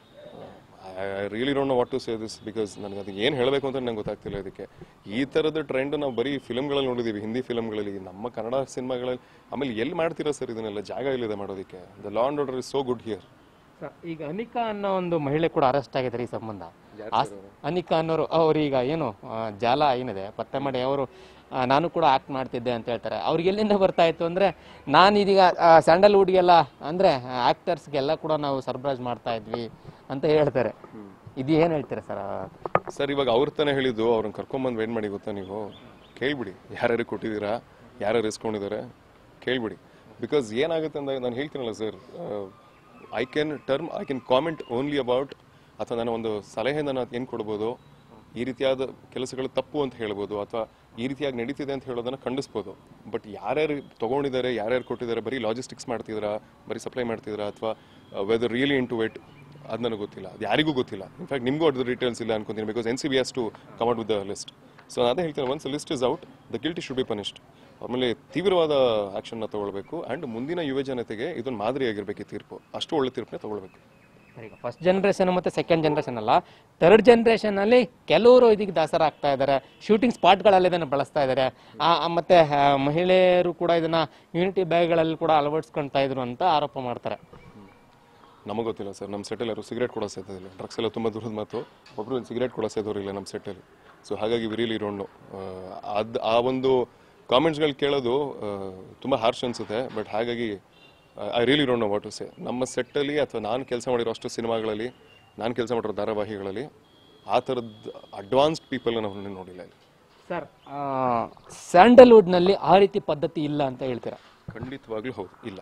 I really don't know what to say this because ನನಗೆ ಅದಕ್ಕೆ ಏನು ಹೇಳಬೇಕು ಅಂತ ನಂಗೆ ಗೊತ್ತಾಗ್ತಿಲ್ಲ ಇದಕ್ಕೆ ಈ ಥರದ ಟ್ರೆಂಡ್ ನಾವು ಬರೀ ಫಿಲ್ಮ್ಗಳಲ್ಲಿ ನೋಡಿದ್ದೀವಿ ಹಿಂದಿ ಫಿಲ್ಮ್ಗಳಲ್ಲಿ ನಮ್ಮ ಕನ್ನಡ ಸಿನಿಮಾಗಳಲ್ಲಿ ಆಮೇಲೆ ಎಲ್ಲಿ ಮಾಡ್ತೀರಾ ಸರ್ ಇದನ್ನೆಲ್ಲ ಜಾಗ ಇಲ್ಲಿದೆ ಮಾಡೋದಕ್ಕೆ the law and order is so good here sir, ಈಗ ಅನಿಕಾ ಅನ್ನೋ ಒಂದು ಮಹಿಳೆ ಕೂಡ ಅರೆಸ್ಟ್ ಆಗಿದ್ದಾರೆ ಈ ಸಂಬಂಧ ಆಸ್- ಅನಿಕಾ ಅನ್ನೋರು ಅವ್ರೀಗ ಏನು ಆ, ಜಾಲ ಏನಿದೆ ಪತ್ತೆ ಮಾಡಿ ಅವರು ಆ, ನಾನು ಕೂಡ ಆಕ್ಟ್ ಮಾಡ್ತಿದ್ದೆ ಅಂತ ಹೇಳ್ತಾರೆ ಅವ್ರಿಗೆ ಎಲ್ಲಿಂದ ಬರ್ತಾ ಇತ್ತು ಅಂದ್ರೆ ನಾನು ಇದೀಗ ಸ್ಯಾಂಡಲ್ವುಡ್ಗೆಲ್ಲ ಅಂದ್ರೆ ಆಕ್ಟರ್ಸ್ಗೆಲ್ಲ ಕೂಡ ನಾವು ಸರ್ಬ್ರಾಜ್ ಮಾಡ್ತಾ ಇದ್ವಿ ಅಂತ ಹೇಳ್ತಾರೆ ಇದು ಏನ್ ಹೇಳ್ತೀರಾ ಸರ್ ಸರ್ ಇವಾಗ ಅವ್ರ ತಾನೇ ಹೇಳಿದ್ದು ಅವ್ರನ್ನ ಕರ್ಕೊಂಬಂದು ವೇಟ್ ಮಾಡಿ ಗೊತ್ತಾ ನೀವು ಕೇಳ್ಬಿಡಿ ಯಾರ್ಯಾರು ಕೊಟ್ಟಿದ್ದೀರಾ ಯಾರ್ಯಾರು ಇಸ್ಕೊಂಡಿದ್ದಾರೆ ಕೇಳ್ಬಿಡಿ ಬಿಕಾಸ್ ಏನಾಗುತ್ತೆ ಅಂತ ನಾನು ಹೇಳ್ತೀನಲ್ಲ sir I can term I can comment only about ಅಥವಾ ನಾನು ಒಂದು ಸಲಹೆ ನಾನು ಏನು ಕೊಡ್ಬೋದು ಈ ರೀತಿಯಾದ ಕೆಲಸಗಳು ತಪ್ಪು ಅಂತ ಹೇಳ್ಬೋದು ಅಥವಾ ಈ ರೀತಿಯಾಗಿ ನಡೀತಿದೆ ಅಂತ ಹೇಳೋದನ್ನ ಖಂಡಿಸ್ಬೋದು ಬಟ್ ಯಾರ್ಯಾರು ತಗೊಂಡಿದ್ದಾರೆ ಯಾರ್ಯಾರು ಕೊಟ್ಟಿದ್ದಾರೆ ಬರೀ ಲಾಜಿಸ್ಟಿಕ್ಸ್ ಮಾಡ್ತಿದ್ರಾ ಬರೀ ಸಪ್ಲೈ ಮಾಡ್ತಿದ್ರಾ ಅಥವಾ whether really in to wet ಅದು ನನಗೆ ಗೊತ್ತಿಲ್ಲ ಅದು ಯಾರಿಗೂ ಗೊತ್ತಿಲ್ಲ ಇನ್ಫ್ಯಾಕ್ಟ್ ನಿಮಗೂ ಅದ್ರ ಡೀಟೇಲ್ಸ್ ಇಲ್ಲ ಅನ್ಕೊಂತೀನಿ because N C B has to come out with the list so ನಾನು ಅದೇ ಹೇಳ್ತೀನಿ once list is out the guilty should be punished ಆಮೇಲೆ ತೀವ್ರವಾದ ಆಕ್ಷನ್ನ ತಗೊಳ್ಬೇಕು ಆ್ಯಂಡ್ ಮುಂದಿನ ಯುವ ಜನತೆಗೆ ಇದೊಂದು ಮಾದರಿಯಾಗಿರ್ಬೇಕು ಈ ತೀರ್ಪು ಅಷ್ಟು ಒಳ್ಳೆ ತೀರ್ಪನ್ನೇ ತಗೊಳ್ಬೇಕು ಈಗ ಫಸ್ಟ್ ಜನರೇಷನ್ ಮತ್ತೆ ಸೆಕೆಂಡ್ ಜನರೇಷನ್ ಅಲ್ಲ ಥರ್ಡ್ ಜನರೇಷನ್ ಅಲ್ಲಿ ಕೆಲವರು ಇದಕ್ಕೆ ದಾಸರ ಆಗ್ತಾ ಇದ್ದಾರೆ ಶೂಟಿಂಗ್ ಸ್ಪಾಟ್ಗಳಲ್ಲಿ ಇದನ್ನು ಬಳಸ್ತಾ ಇದ್ದಾರೆ ಆ, ಆ, ಮತ್ತೆ ಆ, ಮಹಿಳೆಯರು ಕೂಡ ಇದನ್ನ ಯೂನಿಟಿ ಬ್ಯಾಗ್ಗಳಲ್ಲಿ ಕೂಡ ಅಳವಡಿಸ್ಕೊಳ್ತಾ ಇದ್ರು ಅಂತ ಆರೋಪ ಮಾಡ್ತಾರೆ ನಮಗೆ ಗೊತ್ತಿಲ್ಲ ಸರ್ ನಮ್ಮ ಸೆಟ್ಟಲ್ಲಿ ಯಾರು ಸಿಗರೇಟ್ ಕೂಡ ಸೇದಿಲ್ಲ ಡ್ರಗ್ಸ್ ಎಲ್ಲ ತುಂಬ ದೂರದ ಮಾತು ಒಬ್ಬರು ಸಿಗರೇಟ್ ಕೂಡ ಸೇದೋರಿಲ್ಲ ನಮ್ಮ ಸೆಟ್ಟಲ್ಲಿ ಸೊ ಹಾಗಾಗಿ ವಿರಿಲಿ ಇರೋಣ ಅದು ಆ ಒಂದು ಕಾಮೆಂಟ್ಸ್ಗಳು ಕೇಳೋದು ತುಂಬ ಹಾರ್ಶ್ ಅನ್ಸುತ್ತೆ ಬಟ್ ಹಾಗಾಗಿ I really don't know what to say ನಮ್ಮ ಸೆಟ್ಟಲ್ಲಿ ಅಥವಾ ನಾನು ಕೆಲಸ ಮಾಡಿರೋ ಅಷ್ಟು ಸಿನಿಮಾಗಳಲ್ಲಿ ನಾನು ಕೆಲಸ ಮಾಡಿರೋ ಧಾರಾವಾಹಿಗಳಲ್ಲಿ ಆ ಥರದ್ದು ಅಡ್ವಾನ್ಸ್ಡ್ ಪೀಪಲ್ ನಾವು ಇನ್ನೂ ನೋಡಿಲ್ಲ ಇಲ್ಲಿ ಸರ್ ಸ್ಯಾಂಡಲ್ವುಡ್ನಲ್ಲಿ ಆ ರೀತಿ ಪದ್ಧತಿ ಇಲ್ಲ ಅಂತ ಹೇಳ್ತೀರಾ ಖಂಡಿತವಾಗ್ಲೂ ಹೌದು ಇಲ್ಲ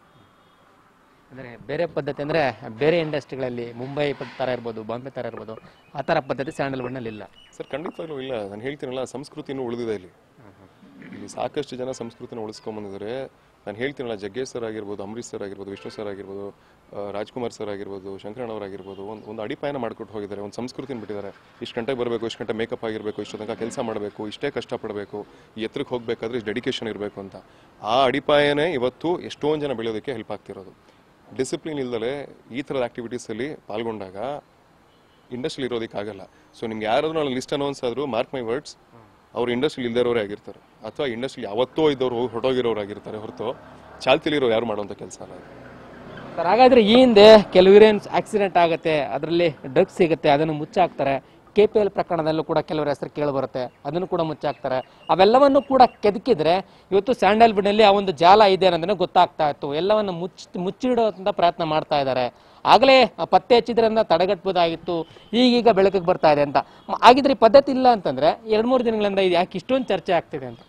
ಅಂದ್ರೆ ಬೇರೆ ಪದ್ಧತಿ ಅಂದ್ರೆ ಬೇರೆ ಇಂಡಸ್ಟ್ರಿಗಳಲ್ಲಿ ಮುಂಬೈ ಪ- ತರ ಇರ್ಬೋದು ಬಾಂಬೆ ತರ ಇರ್ಬೋದು ಆ ತರ ಪದ್ಧತಿ ಸ್ಯಾಂಡಲ್ವುಡ್ನಲ್ಲಿ ಇಲ್ಲ ಸರ್ ಖಂಡಿತವಾಗ್ಲೂ ಇಲ್ಲ ನಾನು ಹೇಳ್ತೀನಲ್ಲ ಸಂಸ್ಕೃತಿನೂ ಉಳಿದಿದೆ ಇಲ್ಲಿ ಇಲ್ಲಿ ಸಾಕಷ್ಟು ಜನ ಸಂಸ್ಕೃತಿನ ಉಳಿಸ್ಕೊಂಬಂದಿದ್ದಾರೆ ನಾನು ಹೇಳ್ತೀನಲ್ಲ ಜಗ್ಗೇಶ್ ಸರ್ ಆಗಿರ್ಬೋದು ಅಂಬರೀಶ್ ಸರ್ ಆಗಿರ್ಬೋದು ವಿಷ್ಣು ಸರ್ ಆಗಿರ್ಬೋದು ಆ, ರಾಜ್ಕುಮಾರ್ ಸರ್ ಆಗಿರ್ಬೋದು ಶಂಕರಣ್ಣವರಾಗಿರ್ಬೋದು ಒಂದು ಒಂದು ಅಡಿಪಾಯನ ಮಾಡ್ಕೊಟ್ಟು ಹೋಗಿದ್ದಾರೆ ಒಂದು ಸಂಸ್ಕೃತಿನ ಬಿಟ್ಟಿದ್ದಾರೆ ಇಷ್ಟು ಗಂಟೆಗೆ ಬರಬೇಕು ಇಷ್ಟು ಗಂಟೆ ಮೇಕಪ್ ಆಗಿರಬೇಕು ಇಷ್ಟು ತನಕ ಕೆಲಸ ಮಾಡಬೇಕು ಇಷ್ಟೇ ಕಷ್ಟಪಡಬೇಕು ಈ ಎತ್ತರಕ್ಕೆ ಹೋಗಬೇಕಾದ್ರೆ ಇಷ್ಟು ಡೆಡಿಕೇಶನ್ ಇರಬೇಕು ಅಂತ ಆ ಅಡಿಪಾಯನೇ ಇವತ್ತು ಎಷ್ಟೊಂದು ಜನ ಬೆಳೆಯೋದಕ್ಕೆ ಹೆಲ್ಪ್ ಆಗ್ತಿರೋದು ಡಿಸಿಪ್ಲಿನ್ ಇಲ್ದಲೆ ಈ ಥರದ ಆ್ಯಕ್ಟಿವಿಟೀಸಲ್ಲಿ ಪಾಲ್ಗೊಂಡಾಗ ಇಂಡಸ್ಟ್ರಿಲಿ ಇರೋದಕ್ಕಾಗಲ್ಲ ಸೊ ನಿಮ್ಗೆ ಯಾರಾದ್ರೂ ನಾನು ಲಿಸ್ಟ್ ಅನೌನ್ಸ್ ಆದರೂ ಮಾರ್ಕ್ ಮೈ ವರ್ಡ್ಸ್ ಅವ್ರು ಇಂಡಸ್ಟ್ರಿಲಿ ಇಲ್ದಿರೋರೇ ಆಗಿರ್ತಾರೆ ಅಥವಾ ಇಂಡಸ್ಟ್ರಿ ಯಾವತ್ತೋ ಇದ್ದವ್ರು ಹೋಗಿ ಹೊರಟೋಗಿರೋರು ಆಗಿರ್ತಾರೆ ಹೊರತು ಚಾಲ್ತಿಲಿರೋ ಯಾರು ಮಾಡುವಂಥ ಕೆಲಸ ಅಲ್ಲ ಅದು. ಸರ್ ಹಾಗಾದ್ರೆ ಈ ಹಿಂದೆ ಕೆಲವರು ಏನು ಆಕ್ಸಿಡೆಂಟ್ ಆಗುತ್ತೆ ಅದರಲ್ಲಿ ಡ್ರಗ್ಸ್ ಸಿಗುತ್ತೆ ಅದನ್ನು ಮುಚ್ಚಾಕ್ತಾರೆ ಕೆ ಪಿ ಎಲ್ ಪ್ರಕರಣದಲ್ಲೂ ಕೂಡ ಕೆಲವರ ಹೆಸರು ಕೇಳಿ ಬರುತ್ತೆ ಅದನ್ನು ಕೂಡ ಮುಚ್ಚಾಕ್ತಾರೆ ಅವೆಲ್ಲವನ್ನು ಕೂಡ ಕೆದಕಿದ್ರೆ ಇವತ್ತು ಸ್ಯಾಂಡಲ್ವುಡ್ನಲ್ಲಿ ಆ ಒಂದು ಜಾಲ ಇದೆ ಅನ್ನೋದನ್ನ ಗೊತ್ತಾಗ್ತಾ ಇತ್ತು ಎಲ್ಲವನ್ನು ಮುಚ್ಚ ಮುಚ್ಚಿಡೋಂಥ ಪ್ರಯತ್ನ ಮಾಡ್ತಾ ಇದ್ದಾರೆ ಆಗಲೇ ಪತ್ತೆ ಹಚ್ಚಿದ್ರಿಂದ ತಡೆಗಟ್ಟಬಹುದಾಗಿತ್ತು ಈಗೀಗ ಬೆಳಕಿಗೆ ಬರ್ತಾ ಇದೆ ಅಂತ ಮ- ಹಾಗಿದ್ರೆ ಈ ಪದ್ಧತಿ ಇಲ್ಲ ಅಂತಂದ್ರೆ ಎರಡು ಮೂರು ದಿನಗಳಿಂದ ಇದು ಯಾಕೆ ಇಷ್ಟೊಂದು ಚರ್ಚೆ ಆಗ್ತಿದೆ ಅಂತ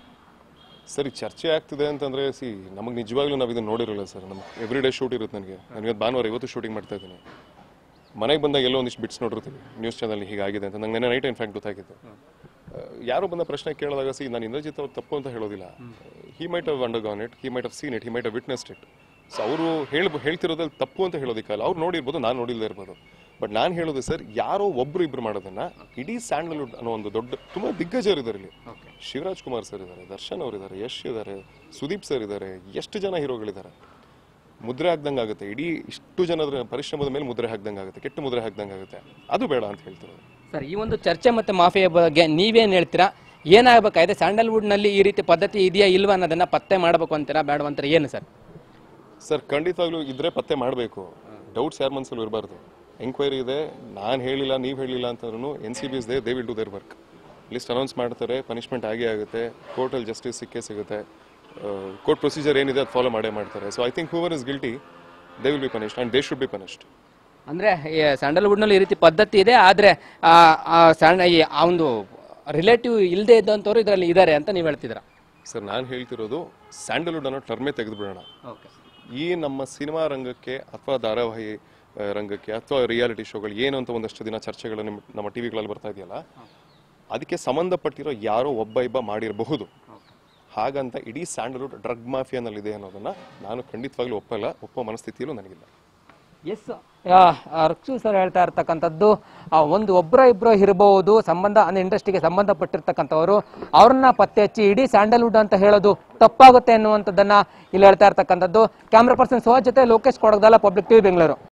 ಸರಿ ಚರ್ಚೆ ಆಗ್ತಿದೆ ಅಂತಂದ್ರೆ ಸಿ ನಮಗೆ ನಿಜವಾಗ್ಲೂ ನಾವು ಇದನ್ನ ನೋಡಿರಲ್ಲ ಸರ್ ನಮ್ಮ ಎವ್ರಿ ಡೇ ಶೂಟ್ ಇರುತ್ತೆ ನನಗೆ ನಾನು ಇವತ್ತು ಭಾನುವಾರ ಇವತ್ತು ಶೂಟಿಂಗ್ ಮಾಡ್ತಾ ಇದ್ದೀನಿ ಮನೆಗೆ ಬಂದಾಗ ಎಲ್ಲೋ ಒಂದಿಷ್ಟು ಬಿಟ್ಸ್ ನೋಡಿರ್ತೀವಿ ನ್ಯೂಸ್ ಚಾನಲ್ ಹೀಗಾಗಿದೆ ಅಂತ ನಂಗೆ ನೆನೆ ನೈಟ್ ಇನ್ಫ್ಯಾಕ್ಟ್ ಗೊತ್ತಾಗಿತ್ತು ಆ, ಯಾರೋ ಬಂದ ಪ್ರಶ್ನೆ ಕೇಳಿದಾಗ ಸಿ ನಾನು ಇಂದ್ರಜಿತ್ ಅವ್ರು ತಪ್ಪು ಅಂತ ಹೇಳೋದಿಲ್ಲ he might have undergone it he might have seen it he might have witnessed it so ಅವರು ಹೇಳಿ ಹೇಳ್ತಿರೋದ್ರಲ್ಲಿ ತಪ್ಪು ಅಂತ ಹೇಳೋದಿಕ್ಕಲ್ಲ ಅವ್ರು ನೋಡಿರ್ಬೋದು ನಾನು ನೋಡಿಲ್ಲದೆ ಇರ್ಬೋದು ಬಟ್ ನಾನು ಹೇಳೋದು ಸರ್ ಯಾರೋ ಒಬ್ರು ಇಬ್ರು ಮಾಡೋದನ್ನ ಇಡೀ ಸ್ಯಾಂಡಲ್ವುಡ್ ಅನ್ನೋ ಒಂದು ದೊಡ್ಡ ತುಂಬಾ ದಿಗ್ಗಜರು ಇದ್ದಾರೆ ಇಲ್ಲಿ ಶಿವರಾಜ್ ಕುಮಾರ್ ಸರ್ ಇದ್ದಾರೆ ದರ್ಶನ್ ಅವರು ಇದ್ದಾರೆ ಯಶ್ ಇದ್ದಾರೆ ಸುದೀಪ್ ಸರ್ ಇದ್ದಾರೆ ಎಷ್ಟು ಜನ ಹೀರೋಗಳಿದ್ದಾರೆ ಮುದ್ರೆ ಹಾಕ್ದಂಗೆ ಆಗುತ್ತೆ ಇಡೀ ಇಷ್ಟು ಜನರ ಪರಿಶ್ರಮದ ಮೇಲೆ ಮುದ್ರೆ ಹಾಕ್ದಂಗೆ ಆಗುತ್ತೆ ಕೆಟ್ಟ ಮುದ್ರೆ ಹಾಕ್ದಂಗೆ ಆಗುತ್ತೆ ಅದು ಬೇಡ ಅಂತ ಹೇಳ್ತಾರೆ ಸರ್ ಈ ಒಂದು ಚರ್ಚೆ ಮತ್ತೆ ಮಾಫಿಯಾ ಬಗ್ಗೆ ನೀವೇನ್ ಹೇಳ್ತೀರಾ ಏನಾಗಬೇಕಾಗಿದೆ ಸ್ಯಾಂಡಲ್ವುಡ್ನಲ್ಲಿ ಈ ರೀತಿ ಪದ್ಧತಿ ಇದೆಯಾ ಇಲ್ವಾ ಅನ್ನೋದನ್ನ ಪತ್ತೆ ಮಾಡಬೇಕು ಅಂತೀರಾ ಬೇಡವಂತೀರಾ ಏನು ಸರ್ ಸರ್ ಖಂಡಿತವಾಗ್ಲೂ ಇದ್ರೆ ಪತ್ತೆ ಮಾಡಬೇಕು ಡೌಟ್ಸ್ ಯಾರ ಮನಸ್ಸಲ್ಲೂ ಇರಬಾರ್ದು ಎಂಕ್ವೈರಿ ಇದೆ ನಾನು ಹೇಳಿಲ್ಲ ನೀವು ಹೇಳಿಲ್ಲ ಅಂತಂದ್ರೂ N C B is they they will do their work list announce ಮಾಡ್ತಾರೆ ಪನಿಷ್ಮೆಂಟ್ ಆಗೇ ಆಗುತ್ತೆ ಕೋರ್ಟಲ್ಲಿ ಜಸ್ಟಿಸ್ ಸಿಕ್ಕೇ ಸಿಗುತ್ತೆ ಕೋರ್ಟ್ ಪ್ರೊಸೀಜರ್ ಏನಿದೆ ಅದು ಫಾಲೋ ಮಾಡೇ ಮಾಡ್ತಾರೆ so I think whoever is guilty they will be punished and they should be punished ಅಂದ್ರೆ ಈ ಸ್ಯಾಂಡಲ್ವುಡ್ ನಲ್ಲಿ ಈ ರೀತಿ ಪದ್ಧತಿ ಇದೆ ಆದ್ರೆ ಆ ಆ ಸಣ್ಣ ಈ ಆ ಒಂದು ರಿಲೇಟಿವ್ ಇಲ್ಲದೆ ಇದ್ದಂಥವ್ರು ಇದರಲ್ಲಿ ಇದ್ದಾರೆ ಅಂತ ನೀವು ಹೇಳ್ತಿದ್ದೀರಾ ಸರ್ ನಾನು ಹೇಳ್ತಿರೋದು ಸ್ಯಾಂಡಲ್ವುಡ್ ಅನ್ನೋ ಟರ್ಮೇ ತೆಗೆದುಬಿಡೋಣ ಓಕೆ ಈ ನಮ್ಮ ಸಿನಿಮಾ ರಂಗಕ್ಕೆ ಅಥವಾ ಧಾರಾವಾಹಿ ಆ, ರಂಗಕ್ಕೆ ಅಥವಾ ರಿಯಾಲಿಟಿ ಶೋಗಳು ಏನು ಅಂತ ಒಂದಷ್ಟು ದಿನ ಚರ್ಚೆಗಳು ನಿಮ್ಮ ನಮ್ಮ ಟಿವಿಗಳಲ್ಲಿ ಬರ್ತಾ ಇದೆಯಲ್ಲ ಅದಕ್ಕೆ ಸಂಬಂಧಪಟ್ಟಿರೋ ಯಾರೋ ಒಬ್ಬ ಇಬ್ಬ ಮಾಡಿರಬಹುದು ಹಾಗಂತ ಇಡೀ ಸ್ಯಾಂಡಲ್ವುಡ್ ಡ್ರಗ್ ಮಾಫಿಯಾನಲ್ಲಿದೆ ಅನ್ನೋದನ್ನ ನಾನು ಖಂಡಿತವಾಗ್ಲೂ ಒಪ್ಪಲ್ಲ ಒಪ್ಪೋ ಮನಸ್ಥಿತಿಯಲ್ಲೂ ನನಗಿಲ್ಲ ಎಸ್ ರಕ್ಷು ಸರ್ ಹೇಳ್ತಾ ಇರ್ತಕ್ಕಂಥದ್ದು ಆ, ಒಂದು ಒಬ್ಬರ ಇಬ್ಬರು ಇರಬಹುದು ಸಂಬಂಧ ಅಂದ್ರೆ ಇಂಡಸ್ಟ್ರಿಗೆ ಸಂಬಂಧಪಟ್ಟಿರ್ತಕ್ಕಂಥವ್ರು ಅವ್ರನ್ನ ಪತ್ತೆ ಹಚ್ಚಿ ಇಡೀ ಸ್ಯಾಂಡಲ್ವುಡ್ ಅಂತ ಹೇಳೋದು ತಪ್ಪಾಗುತ್ತೆ ಅನ್ನುವಂಥದ್ದನ್ನ ಇಲ್ಲಿ ಹೇಳ್ತಾ ಇರ್ತಕ್ಕಂಥದ್ದು ಕ್ಯಾಮ್ರಾ ಪರ್ಸನ್ ಸುಹಾಸ್ ಜೊತೆ ಲೋಕೇಶ್ ಕೊಡಗದಲ್ಲ ಪಬ್ಲಿಕ್ ಟಿವಿ ಬೆಂಗಳೂರು